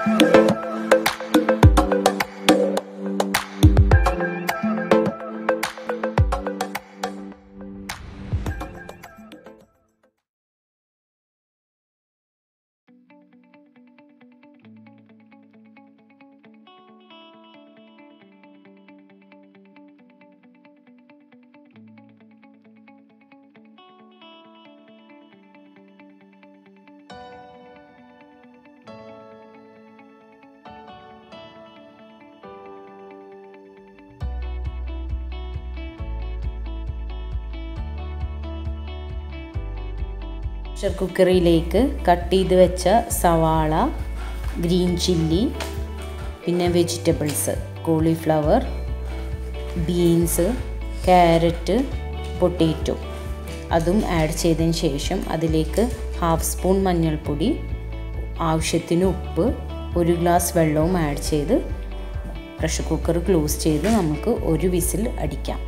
pressure കുക്കറിലേക്ക് cut ചെയ്ത് വെച്ച സവാള ഗ്രീൻ ചില്ലി പിന്നെ vegetables cauliflower beans carrot potato അതും ആഡ് ചെയ്തതിന് ശേഷം അതിലേക്ക് ഹാഫ് സ്പൂൺ മഞ്ഞൾപ്പൊടി ആവശ്യത്തിന് ഉപ്പ് ഒരു ഗ്ലാസ് വെള്ളവും ആഡ് ചെയ്ത് പ്രഷർ കുക്കർ ക്ലോസ് ചെയ്ത് നമുക്ക് ഒരു വിസിൽ അടിക്കാം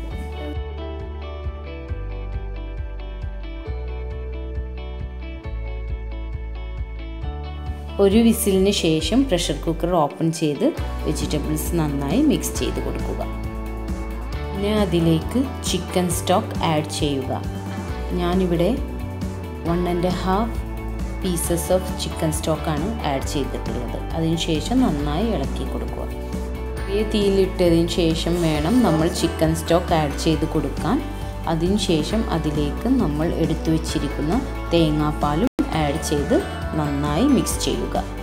ഒരു വിസിലിന് ശേഷം പ്രഷർ കുക്കർ ഓപ്പൺ ചെയ്ത് വെജിറ്റബിൾസ് നന്നായി മിക്സ് ചെയ്ത് കൊടുക്കുക പിന്നെ അതിലേക്ക് ചിക്കൻ സ്റ്റോക്ക് ആഡ് ചെയ്യുക ഞാനിവിടെ one and half pieces of chicken സ്റ്റോക്കാണ് ആഡ് ചെയ്തിട്ടുള്ളത് അതിനുശേഷം നന്നായി ഇളക്കി കൊടുക്കുക ഈ തീയിലിട്ടതിന് ശേഷം വേണം നമ്മൾ ചിക്കൻ സ്റ്റോക്ക് ആഡ് ചെയ്ത് കൊടുക്കാൻ അതിനുശേഷം അതിലേക്ക് നമ്മൾ എടുത്തു വച്ചിരിക്കുന്ന തേങ്ങാപ്പാലും ആഡ് ചെയ്ത് നന്നായി മിക്സ് ചെയ്യുക